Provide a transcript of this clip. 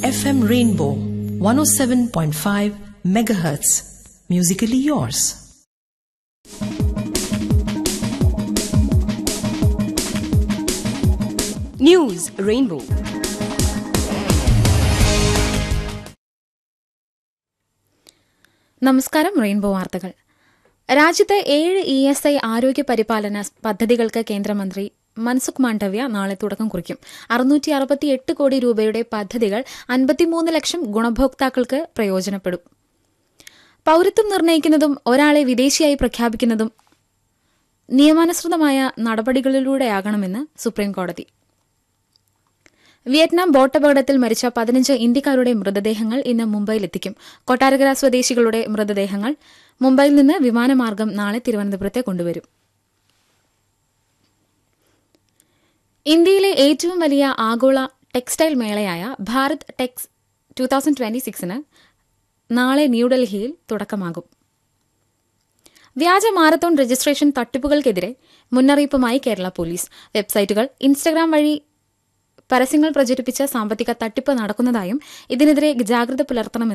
FM Rainbow 107.5 megahertz. Musically yours. News Rainbow. നമസ്കാരം Rainbow വാർത്തകൾ രാജ്യത്ത് ഏഴ് ഇ എസ് ഐ ആരോഗ്യ പരിപാലന പദ്ധതികൾക്ക് കേന്ദ്രമന്ത്രി മൻസുഖ് മാണ്ഡവ്യ നാളെ തുടക്കം കുറിക്കും അറുന്നൂറ്റി അറുപത്തിയെട്ട് കോടി രൂപയുടെ പദ്ധതികൾ അൻപത്തിമൂന്ന് ലക്ഷം ഗുണഭോക്താക്കൾക്ക് പ്രയോജനപ്പെടും പൌരത്വം നിർണ്ണയിക്കുന്നതും ഒരാളെ വിദേശിയായി പ്രഖ്യാപിക്കുന്നതും നിയമാനുസൃതമായ നടപടികളിലൂടെയാകണമെന്ന് സുപ്രീംകോടതി വിയറ്റ്നാം ബോട്ടപകടത്തിൽ മരിച്ച പതിനഞ്ച് ഇന്ത്യക്കാരുടെ മൃതദേഹങ്ങൾ ഇന്ന് മുംബൈയിലെത്തിക്കും കൊട്ടാരക്കര സ്വദേശികളുടെ മൃതദേഹങ്ങൾ മുംബൈയിൽ നിന്ന് വിമാനമാർഗം നാളെ തിരുവനന്തപുരത്തെ കൊണ്ടുവരും ഇന്ത്യയിലെ ഏറ്റവും വലിയ ആഗോള ടെക്സ്റ്റൈൽ മേളയായ Bharat Tex two thousand twenty സിക്സിന് നാളെ ന്യൂഡൽഹിയിൽ തുടക്കമാകും വ്യാജ മാരത്തോൺ രജിസ്ട്രേഷൻ തട്ടിപ്പുകൾക്കെതിരെ മുന്നറിയിപ്പുമായി കേരള പോലീസ് വെബ്സൈറ്റുകൾ ഇൻസ്റ്റഗ്രാം വഴി പരസ്യങ്ങൾ പ്രചരിപ്പിച്ച് സാമ്പത്തിക തട്ടിപ്പ് നടക്കുന്നതായും ഇതിനെതിരെ ജാഗ്രത പുലർത്തണമെന്നും